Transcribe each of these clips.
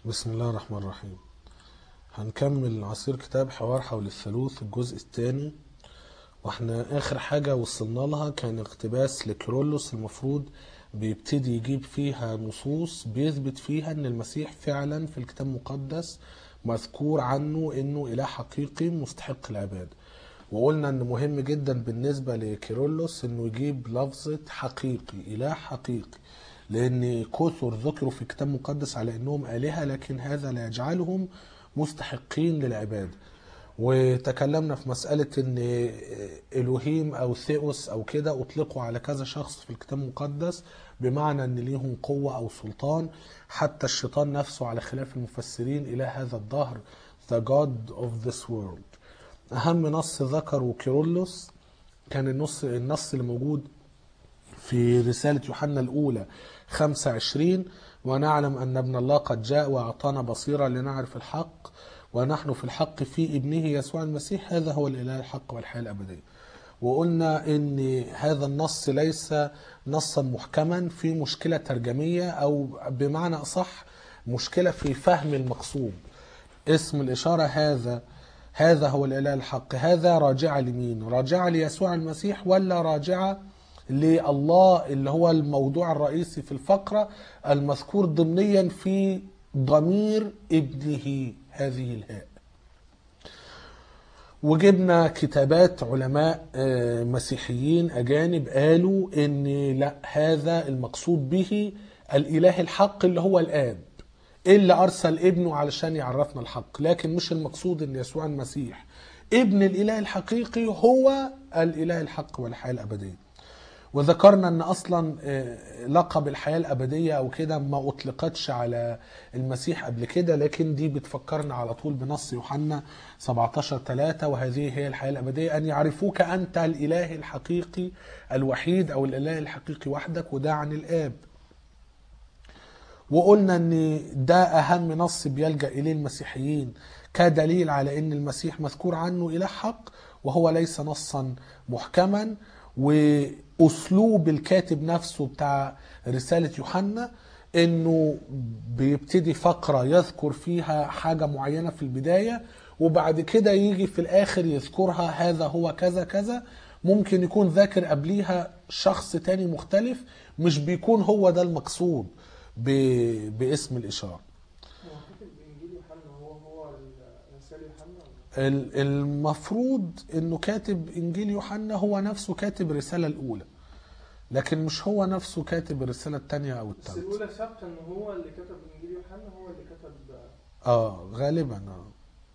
بسم الله الرحمن الرحيم هنكمل عصير كتاب حوار حول الثالوث الجزء الثاني واحنا اخر حاجة وصلنا لها كان اقتباس لكيرلس المفروض بيبتدي يجيب فيها نصوص بيثبت فيها ان المسيح فعلا في الكتاب المقدس مذكور عنه انه اله حقيقي مستحق العبادة وقلنا ان مهم جدا بالنسبة لكيرلس انه يجيب لفظة حقيقي اله حقيقي لان كثر ذكروا في الكتاب المقدس على انهم الهه لكن هذا لا يجعلهم مستحقين للعباده وتكلمنا في مسألة ان الوهيم او ثيوس او كده اطلقوا على كذا شخص في الكتاب المقدس بمعنى ان ليهم قوة او سلطان حتى الشيطان نفسه على خلاف المفسرين الى هذا الدهر the God of this world اهم نص ذكره كيرلس كان النص النص اللي موجود في رسالة يوحنا الأولى 25 ونعلم أن ابن الله قد جاء وأعطانا بصيرة لنعرف الحق ونحن في الحق في ابنه يسوع المسيح هذا هو الإله الحق والحياة الأبدية وقلنا ان هذا النص ليس نصا محكما في مشكلة ترجمية او بمعنى اصح مشكلة في فهم المقصود اسم الاشارة هذا هذا هو الاله الحق هذا راجعة لمين راجعة ليسوع المسيح ولا راجعة لله اللي هو الموضوع الرئيسي في الفقرة المذكور ضمنيا في ضمير ابنه هذه الهاء وجبنا كتابات علماء مسيحيين أجانب قالوا إن لا هذا المقصود به الإله الحق اللي هو الآب اللي أرسل ابنه علشان يعرفنا الحق لكن مش المقصود إن يسوع المسيح ابن الإله الحقيقي هو الإله الحق والحياة الأبدية وذكرنا ان اصلا لقب الحياه الابديه او كده ما اطلقتش على المسيح قبل كده لكن دي بتفكرنا على طول بنص يوحنا 17 3 وهذه هي الحياه الابديه ان يعرفوك انت الاله الحقيقي الوحيد او الاله الحقيقي وحدك وده عن الاب وقلنا ان ده اهم نص بيلجا اليه المسيحيين كدليل على ان المسيح مذكور عنه اله حق وهو ليس نصا محكما واسلوب الكاتب نفسه بتاع رساله يوحنا انه بيبتدي فقره يذكر فيها حاجه معينه في البدايه وبعد كده يجي في الاخر يذكرها هذا هو كذا كذا ممكن يكون ذاكر قبليها شخص تاني مختلف مش بيكون هو ده المقصود ب... باسم الاشاره هو كاتب انجيل يوحنا هو هو رسائل يوحنا ال- المفروض انه كاتب انجيل يوحنا هو نفسه كاتب الرساله الاولى لكن مش هو نفسه كاتب الرساله الثانيه او بس الثالثه الاولى ثابته ان هو اللي كتب انجيل يوحنا هو اللي كتب اه غالبا اه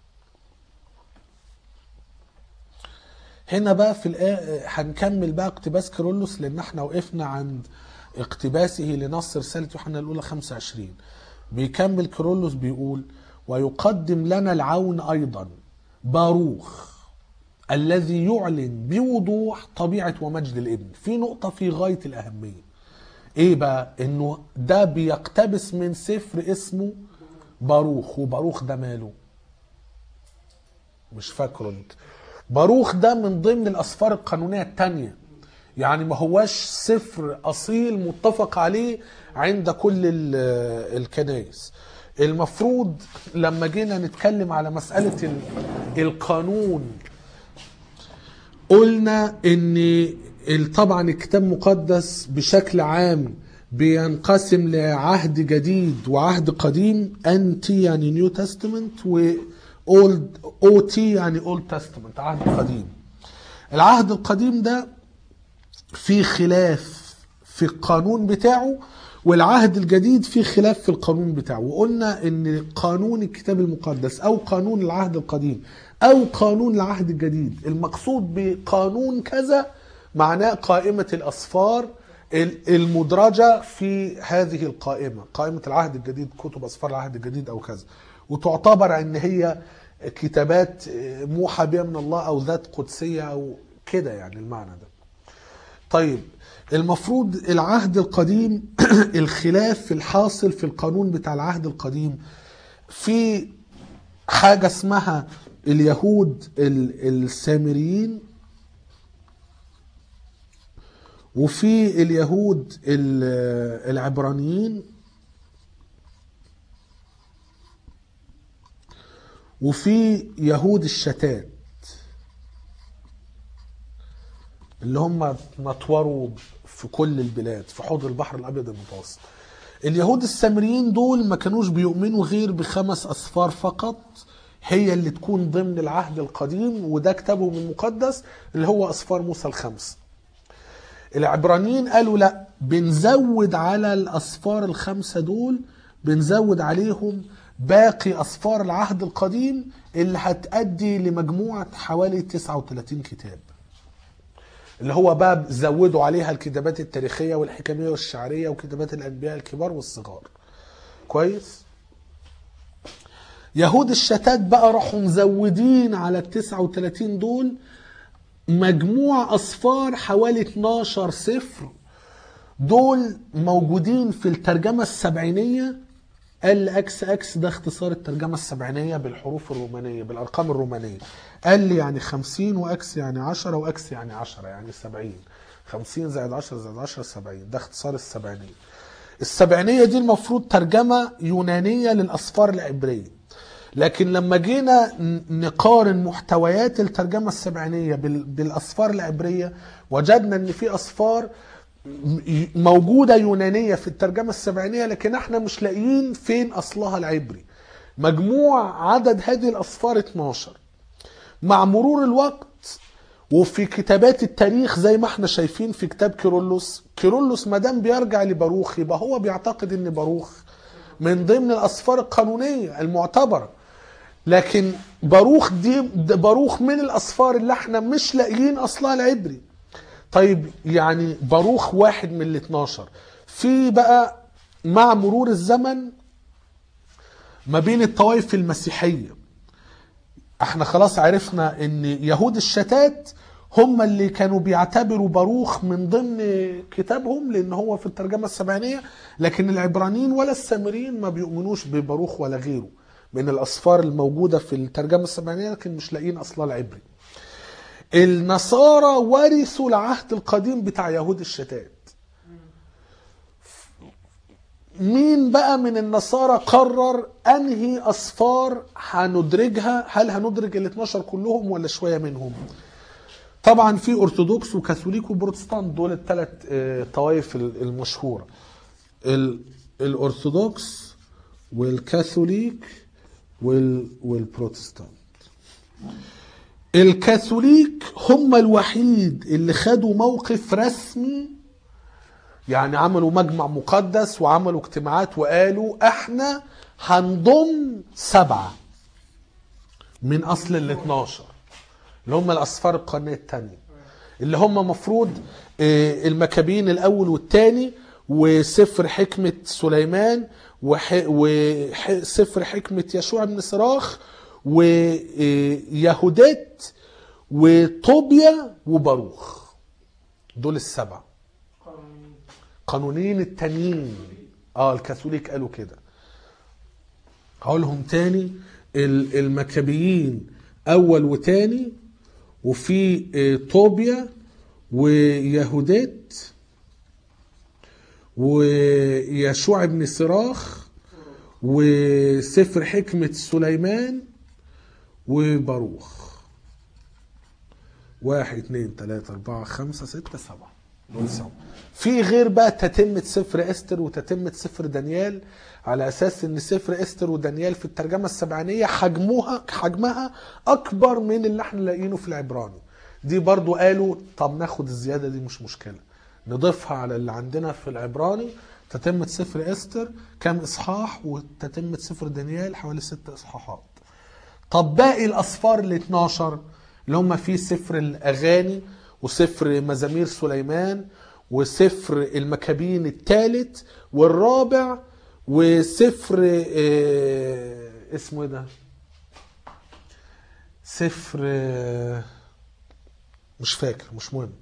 هنا بقى في الآ... هنكمل بقى اقتباس كيرلس لان احنا وقفنا عند اقتباسه لنص رسالة يوحنا الأولى 25 بيكمل كيرلس بيقول ويقدم لنا العون أيضا باروخ الذي يعلن بوضوح طبيعة ومجد الابن في نقطة في غاية الأهمية ايه بقى انه ده بيقتبس من سفر اسمه باروخ وباروخ ده ماله مش فاكره انت باروخ ده من ضمن الاسفار القانونيه الثانيه يعني ما هواش سفر اصيل متفق عليه عند كل ال- الكنائس المفروض لما جينا نتكلم على مساله ال- القانون قلنا ان ال- طبعا الكتاب المقدس بشكل عام بينقسم لعهد جديد وعهد قديم انتي يعني نيو تestament و اولد او تي يعني اولد تestament عهد قديم العهد القديم ده في خلاف في القانون بتاعه والعهد الجديد في خلاف في القانون بتاعه وقلنا ان قانون الكتاب المقدس او قانون العهد القديم او قانون العهد الجديد المقصود بقانون كذا معناه قائمة الأسفار ال- المدرجة في هذه القائمة قائمة العهد الجديد كتب أسفار العهد الجديد أو كذا وتعتبر ان هي كتابات موحى بها من الله او ذات قدسية او كده يعني المعنى ده طيب المفروض العهد القديم الخلاف الحاصل في القانون بتاع العهد القديم في حاجة اسمها اليهود ال- السامريين وفي اليهود ال- العبرانيين وفي يهود الشتات اللي هم نطوروا في كل البلاد في حوض البحر الابيض المتوسط اليهود السامريين دول ما كانوش بيؤمنوا غير بخمس اصفار فقط هي اللي تكون ضمن العهد القديم وده كتابهم المقدس اللي هو اصفار موسى الخمس العبرانيين قالوا لا بنزود على الاصفار الخمسه دول بنزود عليهم باقي اصفار العهد القديم اللي هتأدي لمجموعه حوالي 39 كتاب اللي هو بقى زودوا عليها الكتابات التاريخيه والحكميه والشعريه وكتابات الانبياء الكبار والصغار كويس يهود الشتات بقى راحوا مزودين على ال 39 دول مجموع اصفار حوالي 12 صفر دول موجودين في الترجمه السبعينيه ال اكس اكس ده اختصار الترجمه السبعينيه بالحروف الرومانيه بالارقام الرومانيه ال يعني 50 واكس يعني 10 واكس يعني 10 يعني 70 50 زائد 10 زائد 10 70 ده اختصار السبعينيه السبعينيه دي المفروض ترجمه يونانيه للاصفار العبريه لكن لما جينا ن- نقارن محتويات الترجمة السبعينية بال- بالأصفار العبرية وجدنا أن في أصفار م- موجودة يونانية في الترجمة السبعينية لكن احنا مش لاقيين فين أصلها العبري مجموع عدد هذه الأصفار 12 مع مرور الوقت وفي كتابات التاريخ زي ما احنا شايفين في كتاب كيرلس كيرلس ما دام بيرجع لباروخ يبقى هو بيعتقد ان باروخ من ضمن الاسفار القانونيه المعتبره لكن باروخ دي ده باروخ من الاسفار اللي احنا مش لاقيين اصلها العبري طيب يعني باروخ واحد من ال 12 في بقى مع مرور الزمن ما بين الطوائف المسيحيه احنا خلاص عرفنا ان يهود الشتات هم اللي كانوا بيعتبروا باروخ من ضمن كتابهم لان هو في الترجمه السبعينيه لكن العبرانيين ولا السامريين ما بيؤمنوش بباروخ ولا غيره من الاسفار الموجوده في الترجمه السبعينيه لكن مش لاقيين اصلها العبري النصارى ورثوا العهد القديم بتاع يهود الشتات مين بقى من النصارى قرر انهي اصفار هندرجها هل هندرج ال 12 كلهم ولا شويه منهم طبعا في ارثوذكس وكاثوليك وبروتستانت دول الثلاث طوائف ال- المشهوره ال- الارثوذكس والكاثوليك وال- والبروتستانت الكاثوليك هم الوحيد اللي خدوا موقف رسمي يعني عملوا مجمع مقدس وعملوا اجتماعات وقالوا احنا هنضم سبعة من اصل ال 12 اللي هم الاصفار القرنية الثانية اللي هم مفروض آه، المكابين الاول والثاني وسفر حكمة سليمان وح- وسفر حكمة يشوع بن صراخ ويهودات وطوبيا وباروخ دول السبعه قانونيين قانونيين التانيين اه الكاثوليك قالوا كده هقولهم تاني ال- المكابيين اول وتاني وفي آه، طوبيا ويهودات ويشوع بن صراخ وسفر حكمة سليمان وباروخ واحد اتنين تلاتة أربعة خمسة ستة سبعة دول سبعة في غير بقى تتمة سفر استر وتتمة سفر دانيال على أساس إن سفر استر ودانيال في الترجمة السبعينية حجمها حجمها أكبر من اللي احنا لاقيينه في العبراني دي برضو قالوا طب ناخد الزيادة دي مش مشكلة نضيفها على اللي عندنا في العبراني تتمة سفر استر كام إصحاح وتتمة سفر دانيال حوالي ست إصحاحات طب باقي الاصفار ال 12 اللي هم فيه سفر الاغاني وسفر مزامير سليمان وسفر المكابين الثالث والرابع وسفر آه، اسمه ايه ده؟ سفر آه، مش فاكر مش مهم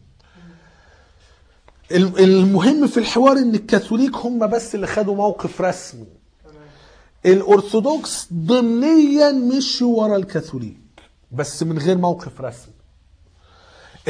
الم- المهم في الحوار ان الكاثوليك هم بس اللي خدوا موقف رسمي تمام الارثوذكس ضمنيا مشوا ورا الكاثوليك بس من غير موقف رسمي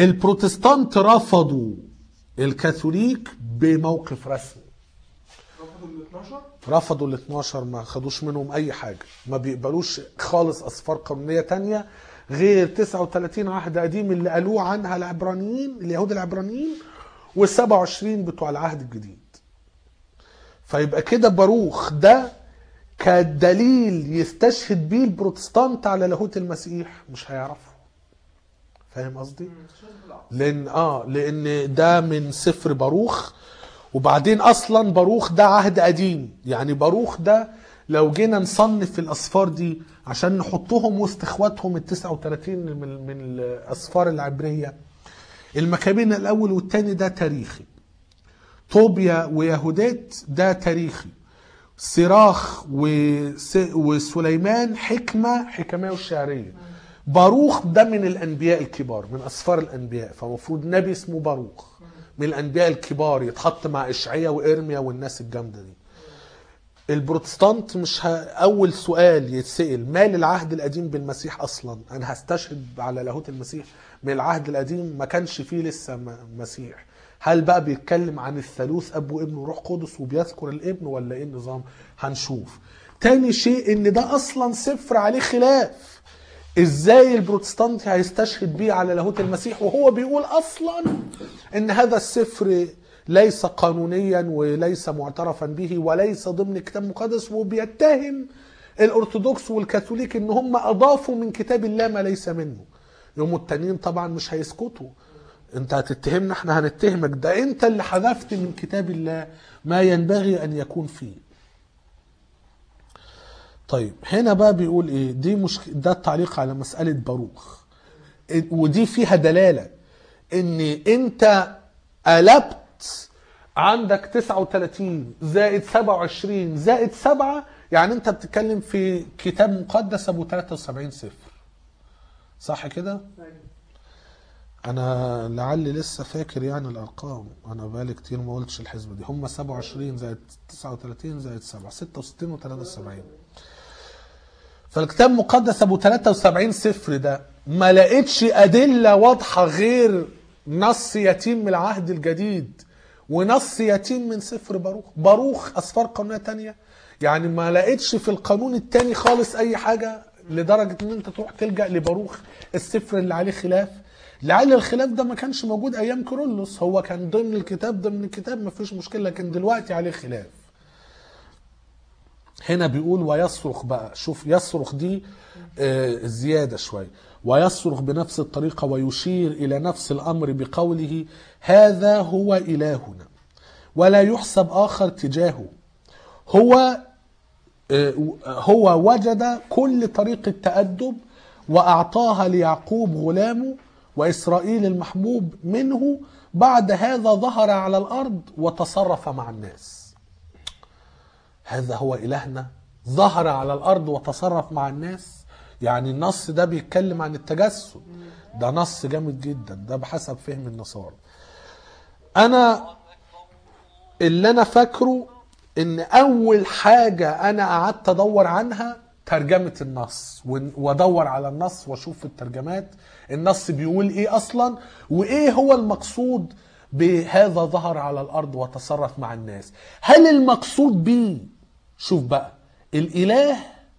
البروتستانت رفضوا الكاثوليك بموقف رسمي رفضوا رفضوا ال 12 رفضوا ال 12 ما خدوش منهم اي حاجه ما بيقبلوش خالص اصفار قانونيه تانية غير 39 عهد قديم اللي قالوه عنها العبرانيين اليهود العبرانيين و27 بتوع العهد الجديد فيبقى كده باروخ ده كدليل يستشهد بيه البروتستانت على لاهوت المسيح مش هيعرفه فاهم قصدي؟ لان اه لان ده من سفر باروخ وبعدين اصلا باروخ ده عهد قديم يعني باروخ ده لو جينا نصنف الاسفار دي عشان نحطهم وسط اخواتهم ال 39 من من الاسفار العبريه المكابين الاول والثاني ده تاريخي طوبيا ويهودات ده تاريخي صراخ وس... وسليمان حكمة حكمية والشعرية باروخ ده من الأنبياء الكبار من أسفار الأنبياء فمفروض نبي اسمه باروخ من الأنبياء الكبار يتحط مع إشعيا وإرميا والناس الجامدة دي البروتستانت مش ه... أول سؤال يتسأل مال العهد القديم بالمسيح أصلا أنا هستشهد على لاهوت المسيح من العهد القديم ما كانش فيه لسه م- مسيح هل بقى بيتكلم عن الثالوث اب وابن وروح قدس وبيذكر الابن ولا ايه النظام هنشوف تاني شيء ان ده اصلا سفر عليه خلاف ازاي البروتستانت هيستشهد بيه على لاهوت المسيح وهو بيقول اصلا ان هذا السفر ليس قانونيا وليس معترفا به وليس ضمن كتاب مقدس وبيتهم الارثوذكس والكاثوليك ان هم اضافوا من كتاب الله ما ليس منه يوم التانيين طبعا مش هيسكتوا انت هتتهمنا احنا هنتهمك ده انت اللي حذفت من كتاب الله ما ينبغي ان يكون فيه طيب هنا بقى بيقول ايه دي مش ده التعليق على مسألة باروخ ودي فيها دلالة ان انت قلبت عندك 39 زائد 27 زائد 7 يعني انت بتتكلم في كتاب مقدس ابو 73 صفر صح كده؟ انا لعلي لسه فاكر يعني الارقام انا بقالي كتير ما قلتش الحسبه دي هم 27 زائد 39 زائد 7 66 و73 فالكتاب المقدس ابو 73 صفر ده ما لقيتش ادله واضحه غير نص يتيم من العهد الجديد ونص يتيم من سفر باروخ باروخ اسفار قانونيه تانية يعني ما لقيتش في القانون التاني خالص اي حاجه لدرجه ان انت تروح تلجا لباروخ السفر اللي عليه خلاف لعل الخلاف ده ما كانش موجود ايام كورولوس هو كان ضمن الكتاب ضمن الكتاب ما فيش مشكله لكن دلوقتي عليه خلاف هنا بيقول ويصرخ بقى شوف يصرخ دي آه، زيادة شوية ويصرخ بنفس الطريقة ويشير إلى نفس الأمر بقوله هذا هو إلهنا ولا يحسب آخر تجاهه هو آه، هو وجد كل طريقة تأدب وأعطاها ليعقوب غلامه وإسرائيل المحبوب منه بعد هذا ظهر على الأرض وتصرف مع الناس هذا هو إلهنا ظهر على الأرض وتصرف مع الناس يعني النص ده بيتكلم عن التجسد ده نص جامد جدا ده بحسب فهم النصارى أنا اللي أنا فاكره إن أول حاجة أنا قعدت أدور عنها ترجمة النص ون- وادور على النص واشوف في الترجمات النص بيقول ايه اصلا وايه هو المقصود بهذا ظهر على الارض وتصرف مع الناس هل المقصود بيه شوف بقى الاله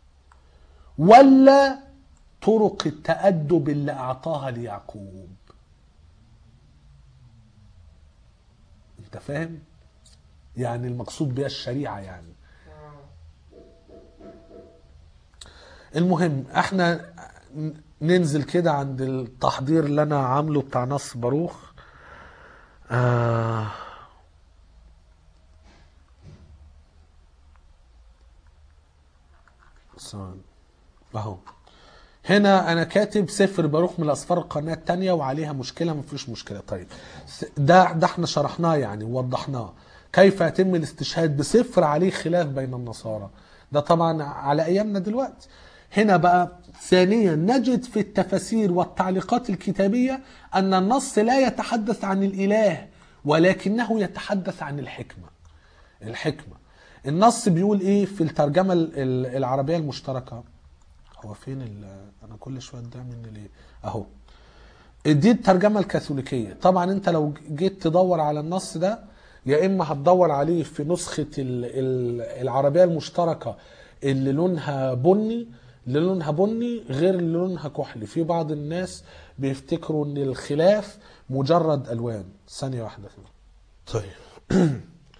ولا طرق التأدب اللي اعطاها ليعقوب انت فاهم يعني المقصود بها الشريعة يعني المهم احنا ننزل كده عند التحضير اللي انا عامله بتاع نص باروخ آه ثواني. اهو هنا انا كاتب سفر باروخ من الاسفار القرنيه الثانيه وعليها مشكله مفيش مشكله طيب س- ده ده احنا شرحناه يعني ووضحناه كيف يتم الاستشهاد بسفر عليه خلاف بين النصارى ده طبعا على ايامنا دلوقتي هنا بقى ثانيا نجد في التفاسير والتعليقات الكتابيه ان النص لا يتحدث عن الاله ولكنه يتحدث عن الحكمه الحكمه النص بيقول ايه في الترجمه ال- ال- العربيه المشتركه هو فين ال انا كل شويه ده مني ليه اهو دي الترجمه الكاثوليكيه طبعا انت لو جيت تدور على النص ده يا اما هتدور عليه في نسخه ال- ال- العربيه المشتركه اللي لونها بني اللي لونها بني غير اللي لونها كحلي في بعض الناس بيفتكروا ان الخلاف مجرد الوان ثانيه واحده كده طيب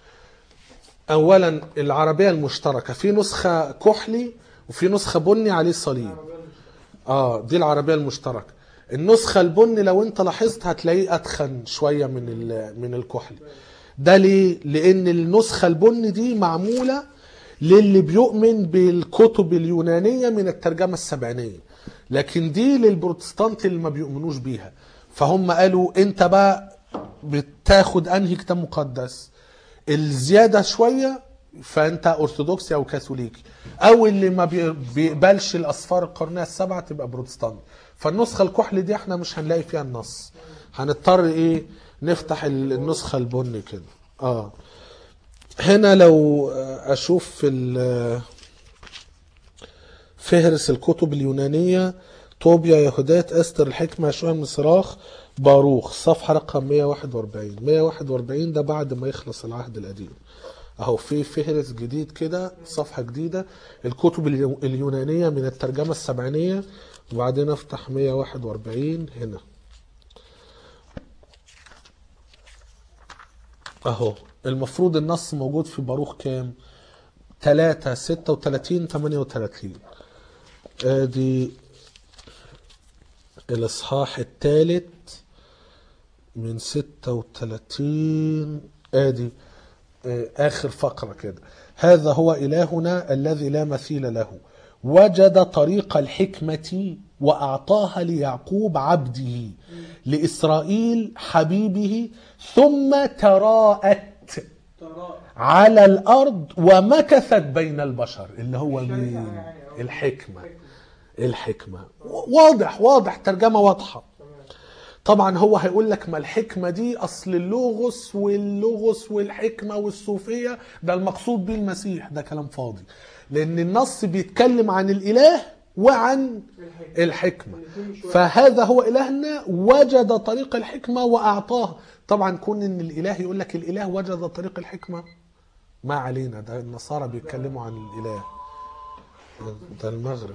اولا العربيه المشتركه في نسخه كحلي وفي نسخه بني عليه صليب اه دي العربيه المشتركه النسخه البني لو انت لاحظت هتلاقيه اتخن شويه من ال- من الكحلي ده ليه لان النسخه البني دي معموله للي بيؤمن بالكتب اليونانيه من الترجمه السبعينيه لكن دي للبروتستانت اللي ما بيؤمنوش بيها فهم قالوا انت بقى بتاخد انهي كتاب مقدس الزياده شويه فانت ارثوذكسي او كاثوليكي او اللي ما بي- بيقبلش الاصفار القرنيه السبعه تبقى بروتستانت فالنسخه الكحل دي احنا مش هنلاقي فيها النص هنضطر ايه نفتح ال- النسخه البني كده اه هنا لو اشوف في ال- فهرس الكتب اليونانية طوبيا يهودات أستر الحكمة يشوع من صراخ باروخ صفحة رقم 141 141 ده بعد ما يخلص العهد القديم اهو في فهرس جديد كده صفحة جديدة الكتب اليو- اليونانية من الترجمة السبعينية وبعدين افتح 141 هنا اهو المفروض النص موجود في باروخ كام 3 36 38 ادي الاصحاح الثالث من 36 ادي آه، اخر فقره كده هذا هو الهنا الذي لا مثيل له وجد طريق الحكمه واعطاها ليعقوب عبده لاسرائيل حبيبه ثم تراءت ترى على الارض ومكثت بين البشر اللي هو شركة مين يعني أو الحكمه حكمة. الحكمه واضح واضح ترجمه واضحه تمام طبعا هو هيقول لك ما الحكمه دي اصل اللوغوس واللوغوس والحكمه والصوفيه ده المقصود بيه المسيح ده كلام فاضي لان النص بيتكلم عن الاله وعن الحكمة الحكمه الاتنين مش واحد. فهذا هو الهنا وجد طريق الحكمه واعطاه طبعا كون ان الاله يقول لك الاله وجد طريق الحكمه ما علينا ده النصارى بيتكلموا عن الاله ده المغرب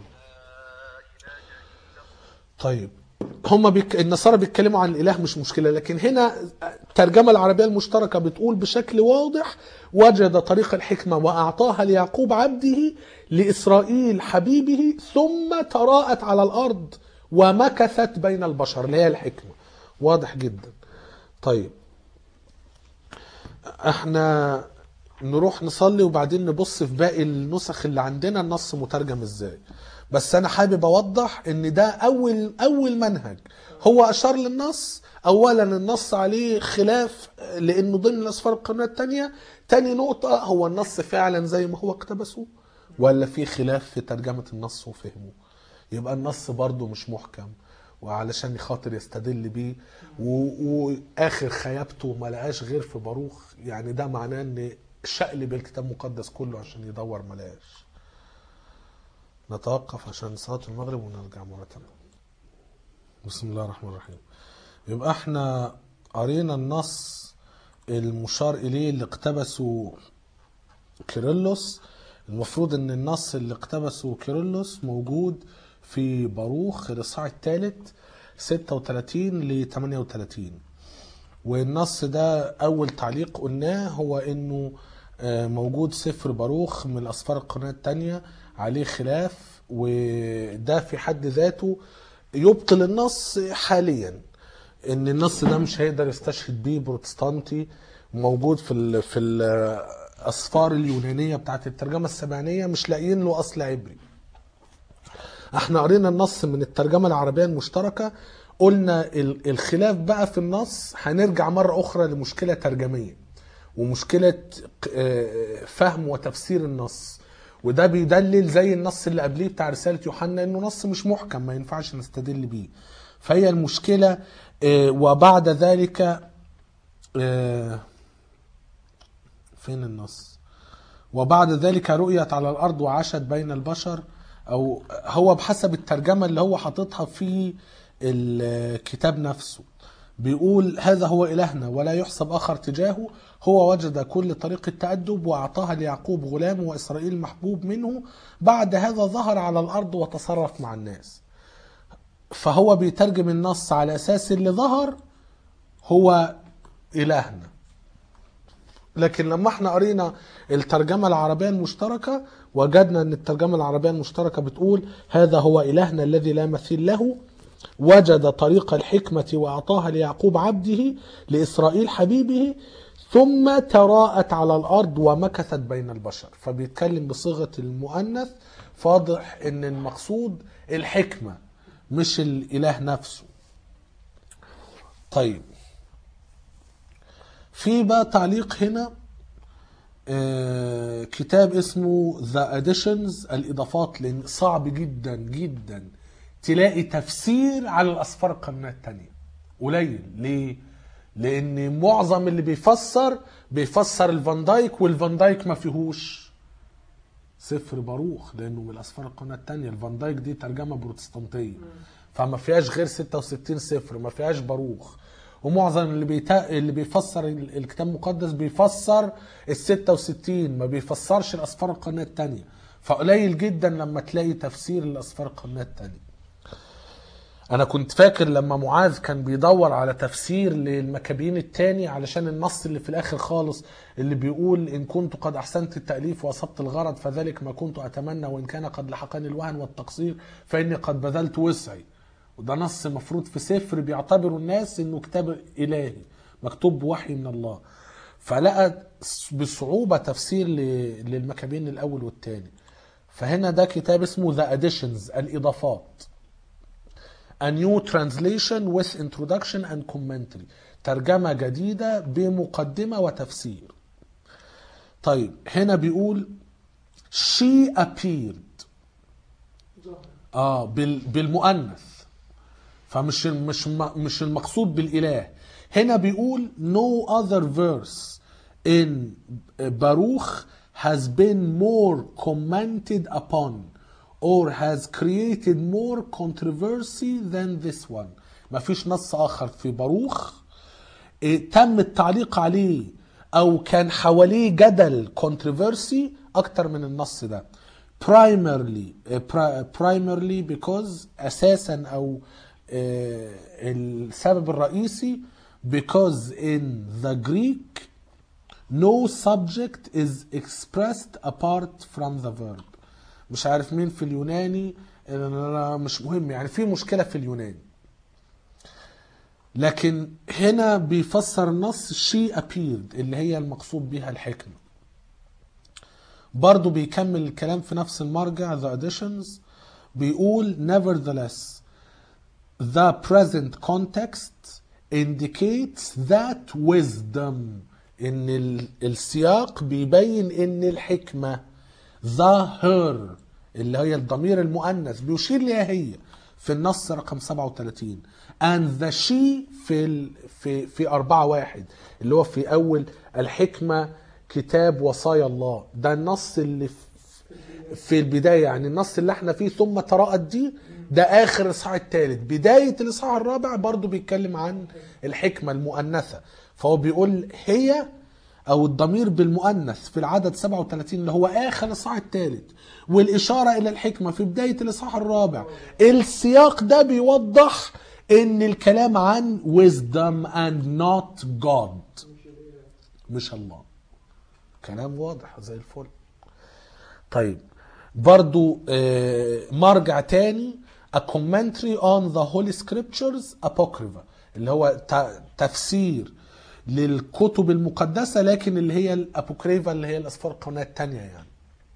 طيب هم بيك... النصارى بيتكلموا عن الاله مش مشكله لكن هنا الترجمه العربيه المشتركه بتقول بشكل واضح وجد طريق الحكمه واعطاها ليعقوب عبده لاسرائيل حبيبه ثم تراءت على الارض ومكثت بين البشر اللي هي الحكمه واضح جدا طيب احنا نروح نصلي وبعدين نبص في باقي النسخ اللي عندنا النص مترجم ازاي بس انا حابب اوضح ان ده اول اول منهج هو اشار للنص اولا النص عليه خلاف لانه ضمن الاسفار القرنيه الثانيه تاني نقطه هو النص فعلا زي ما هو اقتبسه ولا في خلاف في ترجمه النص وفهمه يبقى النص برضه مش محكم وعلشان خاطر يستدل بيه و- واخر خيابته ما لقاش غير في باروخ يعني ده معناه ان شقلب الكتاب المقدس كله عشان يدور ما لقاش نتوقف عشان صلاة المغرب ونرجع مرة تانية بسم الله الرحمن الرحيم يبقى احنا قرينا النص المشار اليه اللي اقتبسه كيرلس المفروض ان النص اللي اقتبسه كيرلس موجود في باروخ الاصحاح الثالث 36 ل 38 والنص ده اول تعليق قلناه هو انه آه، موجود سفر باروخ من الاسفار القرنيه الثانيه عليه خلاف وده في حد ذاته يبطل النص حاليا ان النص ده مش هيقدر يستشهد بيه بروتستانتي موجود في ال في الاسفار اليونانيه بتاعت الترجمه السبعينيه مش لاقيين له اصل عبري احنا قرينا النص من الترجمه العربيه المشتركه قلنا ال- الخلاف بقى في النص هنرجع مره اخرى لمشكله ترجميه ومشكله آه، فهم وتفسير النص وده بيدلل زي النص اللي قبليه بتاع رساله يوحنا انه نص مش محكم ما ينفعش نستدل بيه فهي المشكله آه، وبعد ذلك آه، فين النص وبعد ذلك رؤيت على الارض وعاشت بين البشر او هو بحسب الترجمه اللي هو حاططها في الكتاب نفسه بيقول هذا هو إلهنا ولا يحسب آخر تجاهه هو وجد كل طريق التأدب وأعطاها ليعقوب غلامه وإسرائيل المحبوب منه بعد هذا ظهر على الأرض وتصرف مع الناس فهو بيترجم النص على أساس اللي ظهر هو إلهنا لكن لما احنا قرينا الترجمة العربية المشتركة وجدنا ان الترجمة العربية المشتركة بتقول هذا هو إلهنا الذي لا مثيل له وجد طريق الحكمة وأعطاها ليعقوب عبده لإسرائيل حبيبه ثم تراءت على الأرض ومكثت بين البشر فبيتكلم بصيغة المؤنث فاضح ان المقصود الحكمة مش الإله نفسه طيب في بقى تعليق هنا آه، كتاب اسمه ذا اديشنز الاضافات لان صعب جدا جدا تلاقي تفسير على الاسفار القرنيه الثانيه قليل ليه لان معظم اللي بيفسر بيفسر الفان دايك والفان دايك ما فيهوش سفر باروخ لانه من الاسفار القرنيه الثانيه الفان دايك دي ترجمه بروتستانتيه فما فيهاش غير 66 سفر ما فيهاش باروخ ومعظم اللي بيتا... اللي بيفسر ال- الكتاب المقدس بيفسر ال 66 ما بيفسرش الاسفار القرنيه الثانيه فقليل جدا لما تلاقي تفسير الاسفار القرنيه الثانيه انا كنت فاكر لما معاذ كان بيدور على تفسير للمكابين الثاني علشان النص اللي في الاخر خالص اللي بيقول ان كنت قد احسنت التاليف واصبت الغرض فذلك ما كنت اتمنى وان كان قد لحقني الوهن والتقصير فاني قد بذلت وسعي وده نص مفروض في سفر بيعتبروا الناس انه كتاب الهي مكتوب بوحي من الله فلقى بصعوبة تفسير ل- للمكابين الأول والثاني فهنا ده كتاب اسمه The Additions الإضافات A new translation with introduction and commentary ترجمة جديدة بمقدمة وتفسير طيب هنا بيقول she appeared ظهر اه بال بالمؤنث فمش مش مش المقصود بالاله هنا بيقول no other verse in باروخ has been more commented upon or has created more controversy than this one مفيش نص اخر في باروخ إيه، تم التعليق عليه او كان حواليه جدل controversy اكتر من النص ده primarily eh, pri- primarily because اساسا او آه، السبب الرئيسي because in the Greek no subject is expressed apart from the verb مش عارف مين في اليوناني أنا مش مهم يعني في مشكلة في اليوناني لكن هنا بيفسر النص she appeared اللي هي المقصود بها الحكمة برضو بيكمل الكلام في نفس المرجع the additions بيقول nevertheless the present context indicates that wisdom ان ال- السياق بيبين ان الحكمة the her اللي هي الضمير المؤنث بيشير ليها هي في النص رقم 37 and the she في ال في في 4 واحد اللي هو في اول الحكمة كتاب وصايا الله ده النص اللي في في البداية يعني النص اللي احنا فيه ثم تراءت دي ده آخر الإصحاح الثالث بداية الإصحاح الرابع برضو بيتكلم عن الحكمة المؤنثة فهو بيقول هي أو الضمير بالمؤنث في العدد 37 اللي هو آخر الإصحاح الثالث والإشارة إلى الحكمة في بداية الإصحاح الرابع السياق ده بيوضح إن الكلام عن wisdom and not God مش الله كلام واضح زي الفل طيب برضو آه، مرجع تاني a commentary on the holy scriptures apocrypha اللي هو ت- تفسير للكتب المقدسة لكن اللي هي الأبوكريفا اللي هي الأسفار القرنية التانية يعني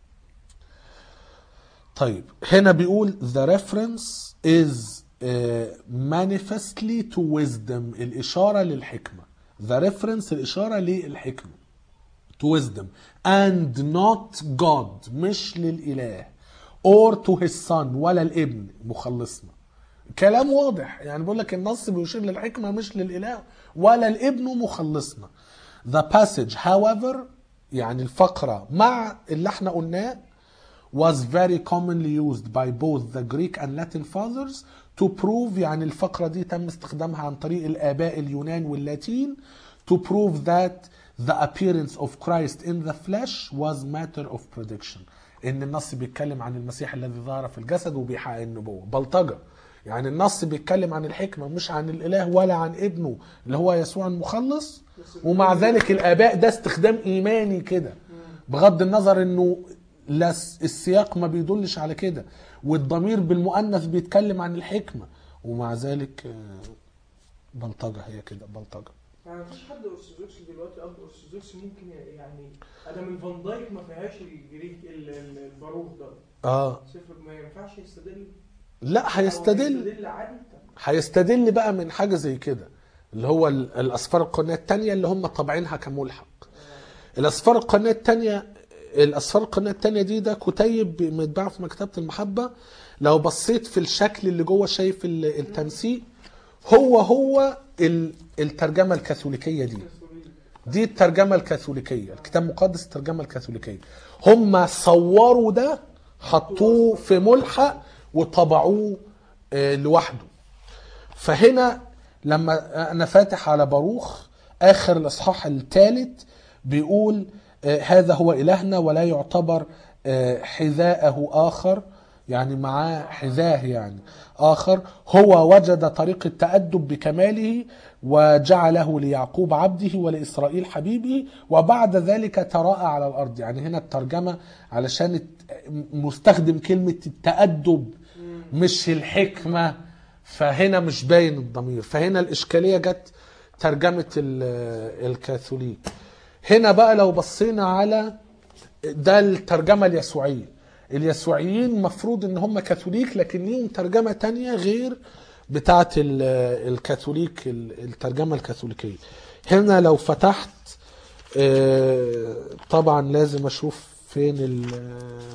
طيب هنا بيقول the reference is uh, manifestly to wisdom الإشارة للحكمة the reference الإشارة للحكمة to wisdom and not God مش للإله or to his son ولا الابن مخلصنا كلام واضح يعني بقول لك النص بيشير للحكمة مش للإله ولا الابن مخلصنا the passage however يعني الفقرة مع اللي احنا قلناه was very commonly used by both the Greek and Latin fathers to prove يعني الفقرة دي تم استخدامها عن طريق الآباء اليونان واللاتين to prove that the appearance of Christ in the flesh was matter of prediction إن النص بيتكلم عن المسيح الذي ظهر في الجسد وبيحقق النبوة بلطجة يعني النص بيتكلم عن الحكمة مش عن الإله ولا عن ابنه اللي هو يسوع المخلص ومع ذلك الآباء ده استخدام إيماني كده بغض النظر إنه لا الس- السياق ما بيدلش على كده والضمير بالمؤنث بيتكلم عن الحكمة ومع ذلك آه، بلطجة هي كده بلطجة يعني مفيش حد ارثوذكسي دلوقتي اب ارثوذكسي ممكن ي- يعني ادم الفان دايك ما فيهاش الجريك ال- ال- الباروخ ده اه صفر ما ينفعش يستدل لا أو هيستدل يستدل عادي طب هيستدل بقى من حاجة زي كده اللي هو ال- الأسفار القرنية التانية اللي هم طابعينها كملحق الأسفار القرنية التانية الأسفار القرنية التانية دي ده كتيب متباع في مكتبة المحبة لو بصيت في الشكل اللي جوه شايف ال- التنسيق هو هو ال- الترجمة الكاثوليكية دي دي الترجمة الكاثوليكية الكتاب المقدس الترجمة الكاثوليكية هم صوروا ده حطوه في ملحق وطبعوه آه، لوحده فهنا لما انا فاتح على باروخ اخر الاصحاح الثالث بيقول آه، هذا هو الهنا ولا يعتبر آه، حذاءه اخر يعني معاه حذاه يعني اخر هو وجد طريق التادب بكماله وجعله ليعقوب عبده ولاسرائيل حبيبه وبعد ذلك تراءى على الارض يعني هنا الترجمه علشان الت- مستخدم كلمه التادب مش الحكمه فهنا مش باين الضمير فهنا الاشكاليه جت ترجمه ال- الكاثوليك هنا بقى لو بصينا على ده الترجمه اليسوعيه اليسوعيين مفروض ان هم كاثوليك لكن ليهم ترجمه تانية غير بتاعه ال- الكاثوليك ال- الترجمه الكاثوليكيه هنا لو فتحت آه، طبعا لازم اشوف فين ال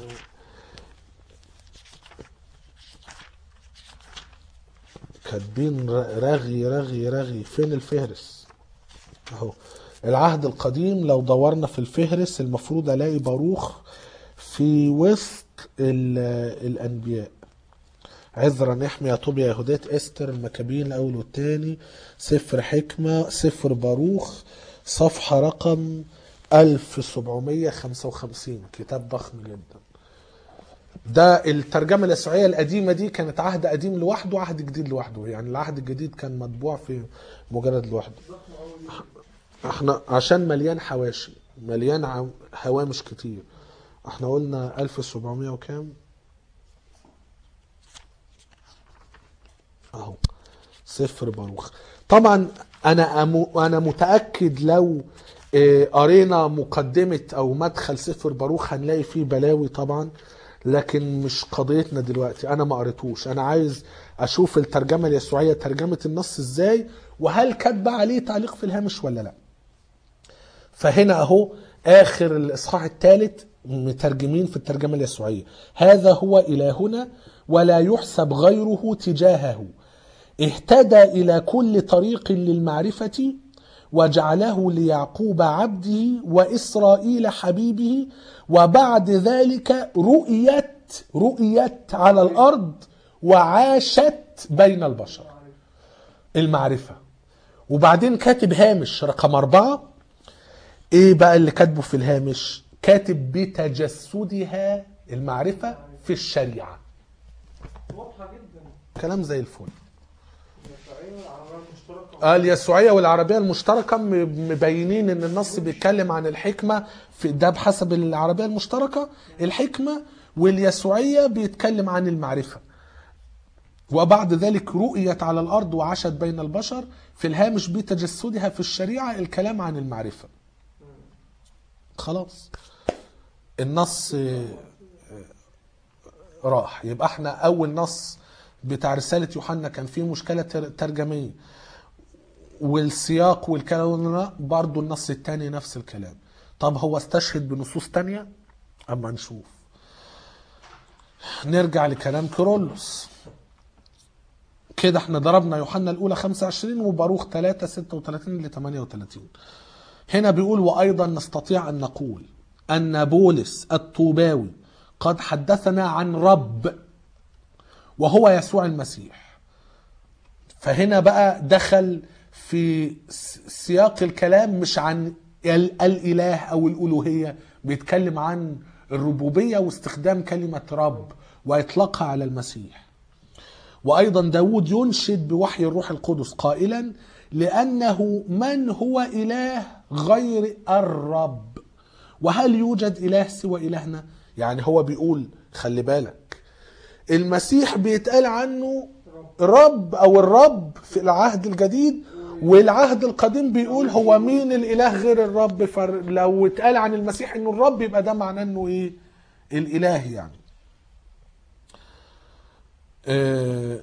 كاتبين ر- رغي رغي رغي فين الفهرس اهو العهد القديم لو دورنا في الفهرس المفروض الاقي باروخ في وسط ال- الانبياء عذرا نحمية طوبيا يهودات استر المكابين الاول والثاني سفر حكمة سفر باروخ صفحة رقم 1755 كتاب ضخم جدا ده الترجمة اليسوعية القديمة دي كانت عهد قديم لوحده وعهد جديد لوحده يعني العهد الجديد كان مطبوع في مجرد لوحده ضخم قوي احنا عشان مليان حواشي مليان عم- هوامش كتير احنا قلنا 1700 وكام اهو صفر باروخ طبعا انا أمو انا متاكد لو آه، قرينا مقدمه او مدخل سفر باروخ هنلاقي فيه بلاوي طبعا لكن مش قضيتنا دلوقتي انا ما قريتوش انا عايز اشوف الترجمه اليسوعيه ترجمه النص ازاي وهل كاتبه عليه تعليق في الهامش ولا لا فهنا اهو اخر الاصحاح الثالث مترجمين في الترجمه اليسوعيه هذا هو الهنا ولا يحسب غيره تجاهه اهتدى الى كل طريق للمعرفه وجعله ليعقوب عبده واسرائيل حبيبه وبعد ذلك رؤيت رؤيت على الارض وعاشت بين البشر المعرفه وبعدين كاتب هامش رقم أربعة ايه بقى اللي كاتبه في الهامش كاتب بتجسدها المعرفة في الشريعة واضحه جدا كلام زي الفل اليسوعيه والعربيه المشتركه آه، اليسوعية والعربية المشتركة م- مبينين ان النص بيتكلم عن الحكمة في ده بحسب العربية المشتركة الحكمة واليسوعية بيتكلم عن المعرفة وبعد ذلك رؤيت على الأرض وعاشت بين البشر في الهامش بتجسدها في الشريعة الكلام عن المعرفة خلاص النص آه، آه، راح يبقى احنا أول نص بتاع رسالة يوحنا كان فيه مشكلة تر- ترجمية والسياق والكلام ده برضه النص التاني نفس الكلام طب هو استشهد بنصوص تانية اما نشوف نرجع لكلام كيرلس كده احنا ضربنا يوحنا الاولى 25 وباروخ 3 36 ل 38 هنا بيقول وايضا نستطيع ان نقول ان بولس الطوباوي قد حدثنا عن رب وهو يسوع المسيح فهنا بقى دخل في س- سياق الكلام مش عن ال- الاله او الالوهيه بيتكلم عن الربوبيه واستخدام كلمه رب واطلاقها على المسيح وايضا داود ينشد بوحي الروح القدس قائلا لانه من هو اله غير الرب وهل يوجد اله سوى الهنا يعني هو بيقول خلي بالك المسيح بيتقال عنه رب او الرب في العهد الجديد والعهد القديم بيقول هو مين الاله غير الرب فلو اتقال عن المسيح انه الرب يبقى ده معناه انه ايه الاله يعني آه،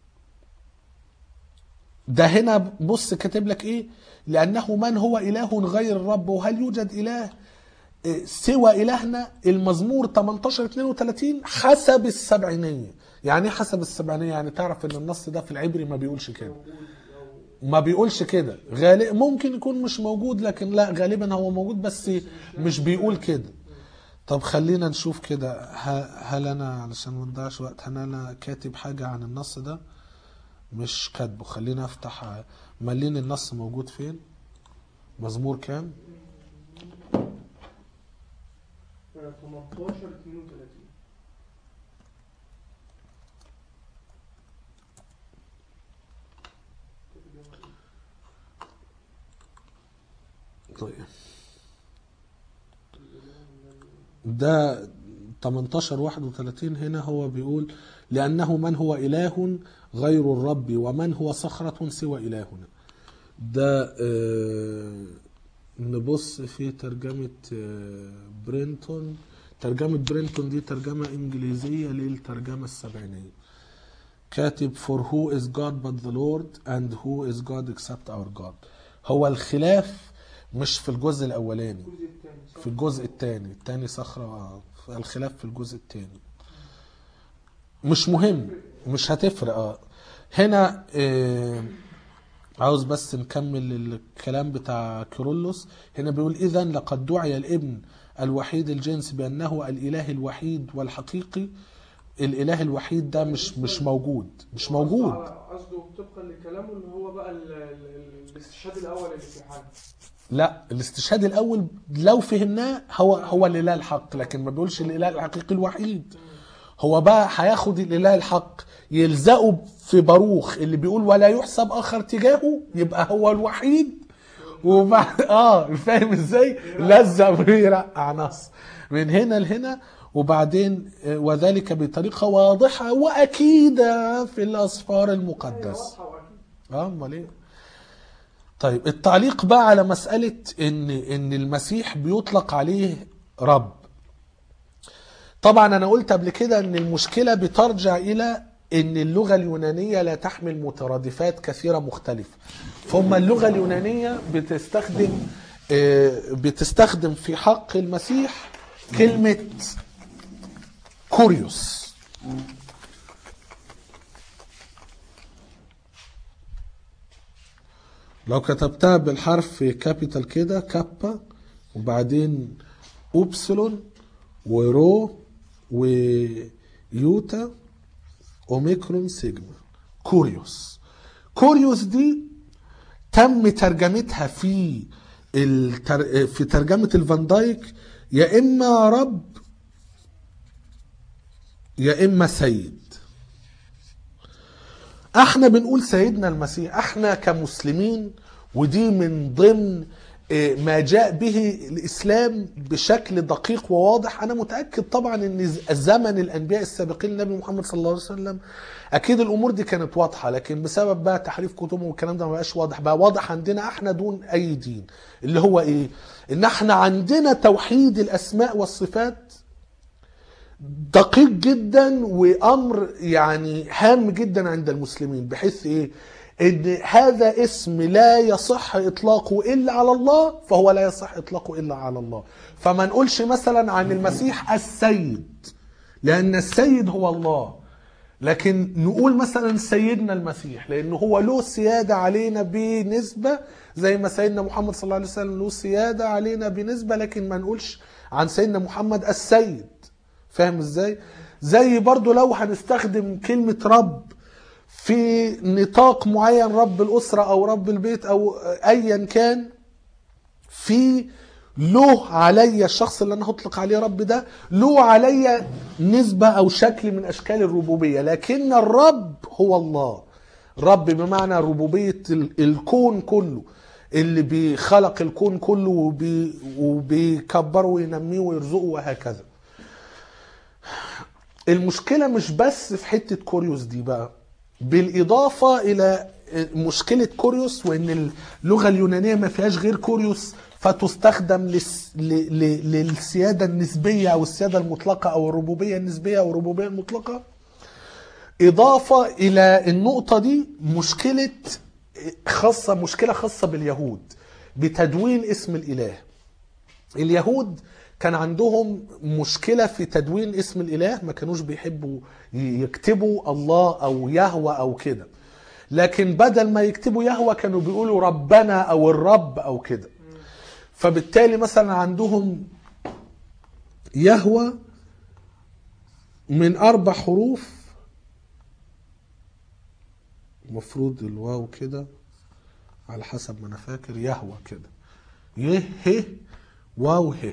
ده هنا بص كاتب لك ايه لانه من هو اله غير الرب وهل يوجد اله آه، سوى الهنا المزمور 18 32 حسب السبعينيه يعني ايه حسب السبعينيه يعني تعرف ان النص ده في العبري ما بيقولش كده موجود او ما بيقولش كده غالب ممكن يكون مش موجود لكن لا غالبا هو موجود بس مش بيقول كده طب خلينا نشوف كده ه- هل انا علشان ما نضيعش وقت هل انا كاتب حاجه عن النص ده مش كاتبه خلينا افتح ملين النص موجود فين مزمور كام 18 32 طيب ده 18 31 هنا هو بيقول لأنه من هو إله غير الرب ومن هو صخرة سوى إلهنا ده آه، نبص في ترجمة آه، برينتون ترجمة برينتون دي ترجمة إنجليزية للترجمة السبعينية كاتب for who is God but the Lord and who is God except our God هو الخلاف مش في الجزء الأولاني الجزء الثاني في الجزء الثاني الثاني صخرة آه، الخلاف في الجزء الثاني مش مهم مش هتفرق اه هنا آه عاوز بس نكمل الكلام بتاع كيرلس هنا بيقول اذا لقد دعي الابن الوحيد الجنس بانه الاله الوحيد والحقيقي الاله الوحيد ده مش مش موجود مش موجود قصده طبقا لكلامه ان هو بقى ال- ال- الاستشهاد الاول اللي في حاله لا الاستشهاد الاول لو فهمناه هو هو الاله الحق لكن ما بيقولش الاله الحقيقي الوحيد هو بقى هياخد الاله الحق يلزقه في باروخ اللي بيقول ولا يحسب اخر تجاهه يبقى هو الوحيد وبعد اه فاهم ازاي لزق ويرقع نص من هنا لهنا وبعدين آه، وذلك بطريقه واضحه واكيده في الاسفار هي المقدسه واضحه واكيد اه امال ايه طيب التعليق بقى على مسألة ان ان المسيح بيطلق عليه رب طبعا انا قلت قبل كده ان المشكلة بترجع الى ان اللغة اليونانية لا تحمل مترادفات كثيرة مختلفة فهم اللغة اليونانية بتستخدم آه، بتستخدم في حق المسيح كلمة كوريوس لو كتبتها بالحرف كابيتال كده كابا وبعدين اوبسلون ورو ويوتا اوميكرون سيجما كوريوس كوريوس دي تم ترجمتها في التر... في ترجمة الفان دايك يا إما رب يا إما سيد احنا بنقول سيدنا المسيح احنا كمسلمين ودي من ضمن آه، ما جاء به الاسلام بشكل دقيق وواضح انا متاكد طبعا ان ز- زمن الانبياء السابقين النبي محمد صلى الله عليه وسلم اكيد الامور دي كانت واضحه لكن بسبب بقى تحريف كتبهم والكلام ده ما بقاش واضح بقى واضح عندنا احنا دون اي دين اللي هو ايه ان احنا عندنا توحيد الاسماء والصفات دقيق جدا وامر يعني هام جدا عند المسلمين بحيث ايه ان هذا اسم لا يصح اطلاقه الا على الله فهو لا يصح اطلاقه الا على الله فما نقولش مثلا عن المسيح السيد لان السيد هو الله لكن نقول مثلا سيدنا المسيح لانه هو له سياده علينا بنسبه زي ما سيدنا محمد صلى الله عليه وسلم له سياده علينا بنسبه لكن ما نقولش عن سيدنا محمد السيد فاهم ازاي زي برضو لو هنستخدم كلمة رب في نطاق معين رب الاسره او رب البيت او ايا كان في له عليا الشخص اللي انا هطلق عليه رب ده له عليا نسبة او شكل من اشكال الربوبية لكن الرب هو الله رب بمعنى ربوبية ال- الكون كله اللي بيخلق الكون كله وبي وبيكبره وينميه ويرزقه وهكذا المشكلة مش بس في حتة كوريوس دي بقى بالإضافة إلى مشكلة كوريوس وإن اللغة اليونانية ما فيهاش غير كوريوس فتستخدم للس... ل... ل... للسيادة النسبية أو السيادة المطلقة أو الربوبية النسبية أو الربوبية المطلقة إضافة إلى النقطة دي مشكلة خاصة مشكلة خاصة باليهود بتدوين اسم الإله اليهود كان عندهم مشكلة في تدوين اسم الإله ما كانوش بيحبوا يكتبوا الله أو يهوى أو كده لكن بدل ما يكتبوا يهوى كانوا بيقولوا ربنا أو الرب أو كده فبالتالي مثلا عندهم يهوى من أربع حروف المفروض الواو كده على حسب ما أنا فاكر يهوى كده يه ه واو ه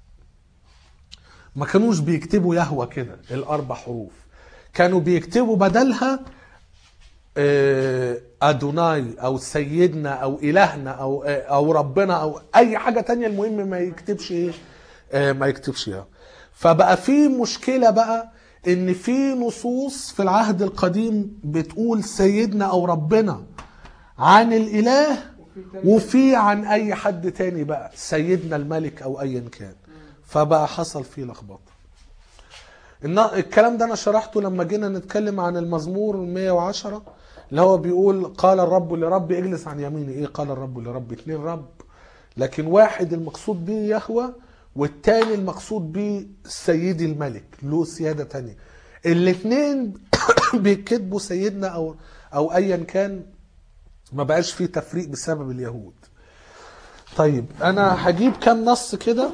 ما كانوش بيكتبوا يهوى كده الاربع حروف كانوا بيكتبوا بدلها آه، ادوناي او سيدنا او الهنا او آه، او ربنا او اي حاجه تانية المهم ما يكتبش ايه آه، ما يكتبش يهوى فبقى في مشكله بقى ان في نصوص في العهد القديم بتقول سيدنا او ربنا عن الاله وفي تاني وفي عن اي حد تاني بقى سيدنا الملك او ايا كان فبقى حصل فيه لخبطه الن- الكلام ده انا شرحته لما جينا نتكلم عن المزمور 110 اللي هو بيقول قال الرب لرب اجلس عن يميني ايه قال الرب لرب اتنين رب لكن واحد المقصود به يهوى والتاني المقصود به سيدي الملك له سيادة تانية الاتنين بيكتبوا سيدنا او او ايا كان ما بقاش فيه تفريق بسبب اليهود طيب انا هجيب كام نص كده